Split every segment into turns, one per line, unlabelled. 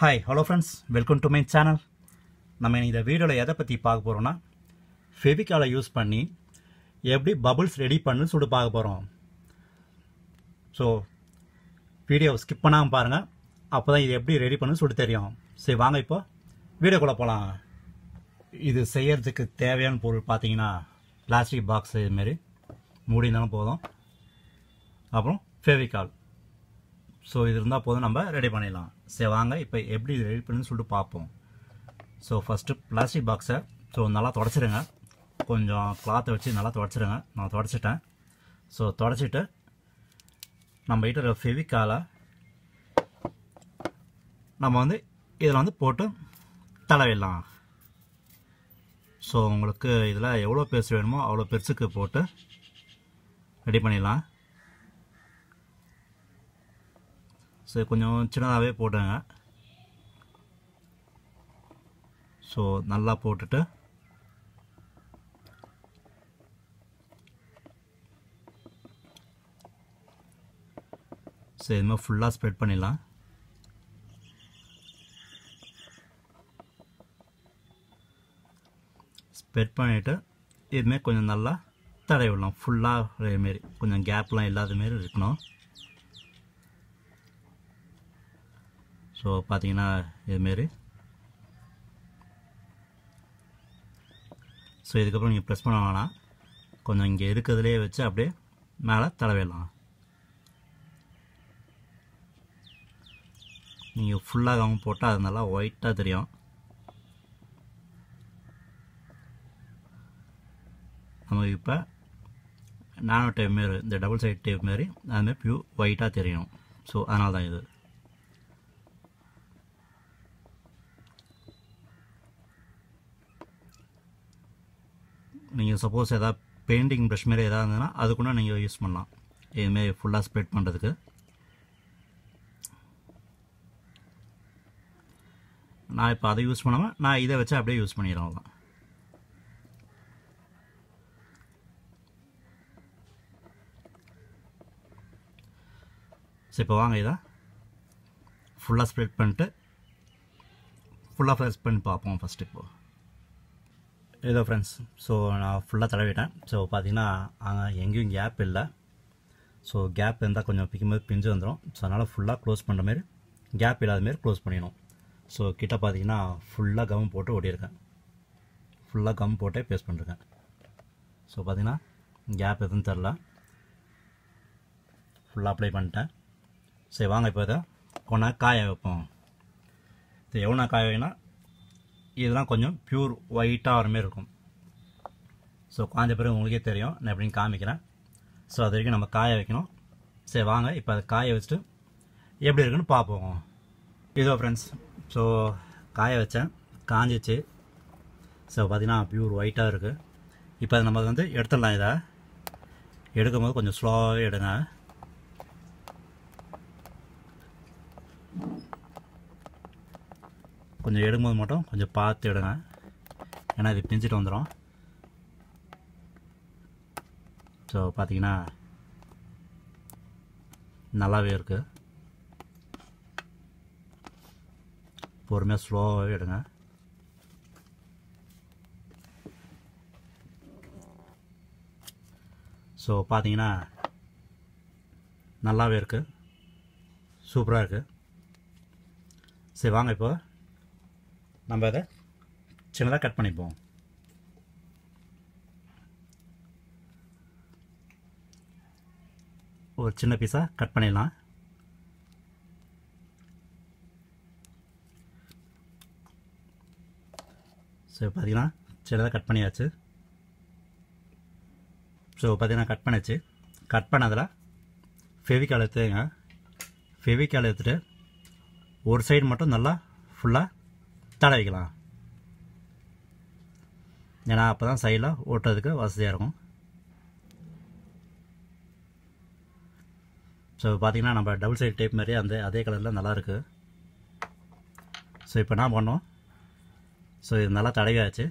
hi hello friends welcome to my channel நம்ம இந்த வீடியோவில் எதை பற்றி பார்க்க போகிறோம்னா ஃபெவிகாலை யூஸ் பண்ணி எப்படி பபுள்ஸ் ரெடி பண்ணு சொல்லி பார்க்க போகிறோம் ஸோ வீடியோவை ஸ்கிப் பண்ணாமல் பாருங்கள் அப்போ தான் இது எப்படி ரெடி பண்ணு சொல்லி தெரியும் சரி வாங்க இப்போ வீடியோக்குள்ளே போகலாம் இது செய்யறதுக்கு தேவையான பொருள் பார்த்தீங்கன்னா பிளாஸ்டிக் பாக்ஸ் இதுமாரி மூடி இருந்தாலும் போதும் அப்புறம் ஃபெவிகால் ஸோ இது இருந்தால் போதும் நம்ம ரெடி பண்ணிடலாம் சரி வாங்க இப்போ எப்படி இது ரெடி பண்ணுன்னு சொல்லிட்டு பார்ப்போம் ஸோ ஃபஸ்ட்டு பிளாஸ்டிக் பாக்ஸை ஸோ நல்லா தொடச்சிடுங்க கொஞ்சம் கிளாத்தை வச்சு நல்லா தொடச்சிடுங்க நான் தொடச்சிட்டேன் ஸோ தொடச்சிட்டு நம்ம கிட்ட ஃபெவிக்காலை நம்ம வந்து இதில் வந்து போட்டு தடவிடலாம் ஸோ உங்களுக்கு இதில் எவ்வளோ பெருசு வேணுமோ அவ்வளோ பெருசுக்கு போட்டு ரெடி பண்ணிடலாம் ஸோ கொஞ்சம் சின்னதாகவே போட்டுங்க ஸோ நல்லா போட்டுட்டு ஸோ இது மாதிரி ஃபுல்லாக ஸ்ப்ரெட் பண்ணிடலாம் ஸ்ப்ரெட் பண்ணிவிட்டு இதுமாரி கொஞ்சம் நல்லா தடவி விடலாம் ஃபுல்லாக இதேமாரி கொஞ்சம் கேப்லாம் இல்லாத மாரி இருக்கணும் ஸோ பார்த்தீங்கன்னா இதுமாரி ஸோ இதுக்கப்புறம் நீங்கள் ப்ரெஸ் பண்ண வேணாம் கொஞ்சம் இங்கே இருக்கிறதுலே வச்சு அப்படியே மேலே தடவிடலாம் நீங்கள் ஃபுல்லாக கவனம் போட்டால் அது நல்லா ஒயிட்டாக தெரியும் நமக்கு இப்போ நானோ டைப் மாரி இந்த டபுள் சைட் டேப் மாரி அதுமாரி பியூ ஒயிட்டாக தெரியும் ஸோ அதனால தான் இது நீங்கள் சப்போஸ் எதாவது பெயிண்டிங் ப்ரஷ் மாரி எதாவது இருந்ததுன்னா அது கூட நீங்கள் யூஸ் பண்ணலாம் இதுமாரி ஃபுல்லாக ஸ்ப்ரெட் பண்ணுறதுக்கு நான் இப்போ அதை யூஸ் பண்ணாமல் நான் இதை வச்சு அப்படியே யூஸ் பண்ணிடுறேன் அவ்வளோதான் சரி இப்போ வாங்க இதை ஃபுல்லாக ஸ்ப்ரெட் பண்ணிட்டு ஃபுல்லாக ஃப்ரெஷ் பண்ணி பார்ப்போம் ஃபஸ்ட்டு இப்போது இதோ ஃப்ரெண்ட்ஸ் ஸோ நான் ஃபுல்லாக தடவிட்டேன் ஸோ பார்த்தீங்கன்னா அங்கே எங்கேயும் கேப் இல்லை ஸோ கேப் இருந்தால் கொஞ்சம் பிக்கும்போது பிஞ்சு வந்துடும் ஸோ அதனால் ஃபுல்லாக க்ளோஸ் பண்ணுற மாரி கேப் இல்லாத மாரி க்ளோஸ் பண்ணிடணும் ஸோ கிட்ட பார்த்தீங்கன்னா ஃபுல்லாக கம் போட்டு ஓடியிருக்கேன் ஃபுல்லாக கம் போட்டே பேஸ்ட் பண்ணிருக்கேன் ஸோ பார்த்தீங்கன்னா கேப் எதுவும் தெரில ஃபுல்லாக அப்ளை பண்ணிட்டேன் சரி வாங்க இப்போ இதை கொண்டா காய வைப்போம் இது எவ்வளோ காய வைனா இதெல்லாம் கொஞ்சம் பியூர் ஒயிட்டாக வர மாதிரி இருக்கும் ஸோ காஞ்ச பிறகு உங்களுக்கே தெரியும் நான் எப்படின்னு காமிக்கிறேன் ஸோ அது வரைக்கும் நம்ம காய வைக்கணும் சரி வாங்க இப்போ அதை காய வச்சுட்டு எப்படி இருக்குன்னு பார்ப்போம் இதோ ஃப்ரெண்ட்ஸ் ஸோ காய வச்சேன் காஞ்சிச்சு ஸோ பார்த்தீங்கன்னா பியூர் ஒயிட்டாக இருக்குது இப்போ அதை நம்ம வந்து எடுத்துடலாம் இதை எடுக்கும்போது கொஞ்சம் ஸ்லோவாகவே எடுங்க கொஞ்சம் எடுக்கும்போது மட்டும் கொஞ்சம் பார்த்து எடுங்க ஏன்னா இது பிஞ்சிட்டு வந்துடும் ஸோ பார்த்தீங்கன்னா நல்லாவே இருக்குது பொறுமையாக ஸ்லோவாகவே எடுங்க ஸோ பார்த்தீங்கன்னா நல்லாவே இருக்குது சூப்பராக இருக்குது சரி வாங்க இப்போ நம்ம அதை சின்னதாக கட் பண்ணிப்போம் ஒரு சின்ன பீஸாக கட் பண்ணிடலாம் ஸோ பார்த்தீங்கன்னா சின்னதாக கட் பண்ணியாச்சு ஸோ பார்த்தீங்கன்னா கட் பண்ணிச்சு கட் பண்ணதில் ஃபெவிகால் எடுத்துங்க ஃபெவிகால் எடுத்துகிட்டு ஒரு சைடு மட்டும் நல்லா ஃபுல்லாக தடவிக்கலாம் ஏன்னா அப்போ தான் சைடில் ஓட்டுறதுக்கு வசதியாக இருக்கும் ஸோ பார்த்தீங்கன்னா நம்ம டபுள் சைடு டேப் மாதிரி அந்த அதே கலரில் நல்லாயிருக்கு ஸோ இப்போ என்ன பண்ணோம் ஸோ இது நல்லா தடவியாச்சு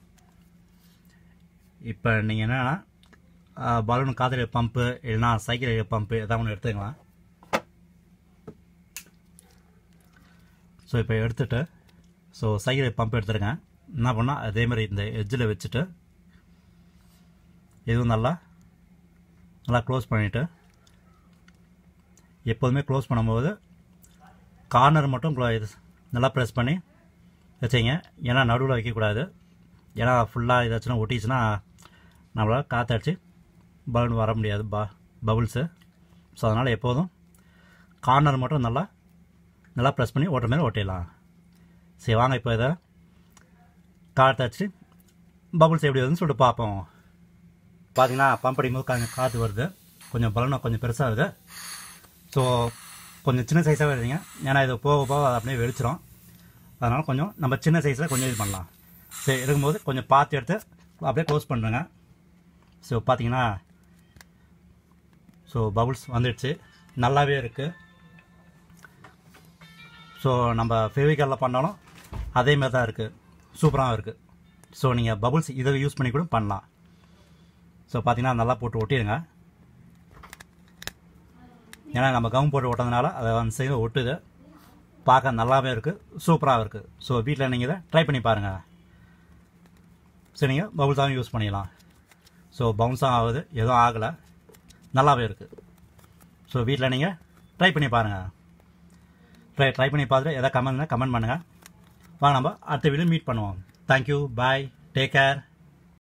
இப்போ நீங்கள் என்னென்னா பலூன் காற்று பம்பு இல்லைன்னா சைக்கிள் பம்பு எதாவது ஒன்று எடுத்துக்கலாம் ஸோ இப்போ எடுத்துட்டு ஸோ சைடு பம்ப் எடுத்துருங்க என்ன பண்ணால் அதே மாதிரி இந்த எட்ஜில் வச்சுட்டு இதுவும் நல்லா நல்லா க்ளோஸ் பண்ணிவிட்டு எப்போதுமே க்ளோஸ் பண்ணும்போது கார்னர் மட்டும் clo- இது நல்லா ப்ரெஸ் பண்ணி வச்சிங்க ஏன்னா நடுவில் வைக்கக்கூடாது ஏன்னா ஃபுல்லாக ஏதாச்சும் ஒட்டிச்சுன்னா நம்மளால் காற்றடிச்சு பலூன் வர முடியாது பா பபுள்ஸு ஸோ அதனால் எப்போதும் கார்னர் மட்டும் நல்லா நல்லா ப்ரெஸ் பண்ணி ஓட்டுற மாதிரி ஓட்டிடலாம் சரி வாங்க இப்போ இதை காற்று பபுள்ஸ் எப்படி வருதுன்னு சொல்லிட்டு பார்ப்போம் பார்த்தீங்கன்னா பம்ப் அடிக்கும்போது கொஞ்சம் காற்று வருது கொஞ்சம் பலனும் கொஞ்சம் பெருசாக வருது ஸோ கொஞ்சம் சின்ன சைஸாக வருதுங்க ஏன்னா இது போக போக அது அப்படியே வெடிச்சிரும் அதனால் கொஞ்சம் நம்ம சின்ன சைஸில் கொஞ்சம் இது பண்ணலாம் சரி இருக்கும்போது கொஞ்சம் பார்த்து எடுத்து அப்படியே க்ளோஸ் பண்ணுறேங்க ஸோ பார்த்தீங்கன்னா ஸோ பபுள்ஸ் வந்துடுச்சு நல்லாவே இருக்குது ஸோ நம்ம ஃபெவிகாலில் பண்ணாலும் அதே மாதிரி தான் இருக்குது சூப்பராகவும் இருக்குது ஸோ நீங்கள் பபுள்ஸ் இதை யூஸ் பண்ணி கூட பண்ணலாம் ஸோ பார்த்தீங்கன்னா நல்லா போட்டு ஒட்டிடுங்க ஏன்னா நம்ம கம் போட்டு ஒட்டதுனால அதை அந்த சைடு ஒட்டுது பார்க்க நல்லாவே இருக்குது சூப்பராகவும் இருக்குது ஸோ வீட்டில் நீங்கள் இதை ட்ரை பண்ணி பாருங்கள் சரி நீங்கள் பபுள்ஸாகவும் யூஸ் பண்ணிடலாம் ஸோ பவுன்ஸும் ஆகுது எதுவும் ஆகலை நல்லாவே இருக்குது ஸோ வீட்டில் நீங்கள் ட்ரை பண்ணி பாருங்கள் ட்ரை ட்ரை பண்ணி பார்த்துட்டு எதாவது கமெண்ட்னா கமெண்ட் பண்ணுங்கள் வாங்க நம்ம அடுத்த வீடியோ மீட் பண்ணுவோம் தேங்க்யூ பாய் டேக் கேர்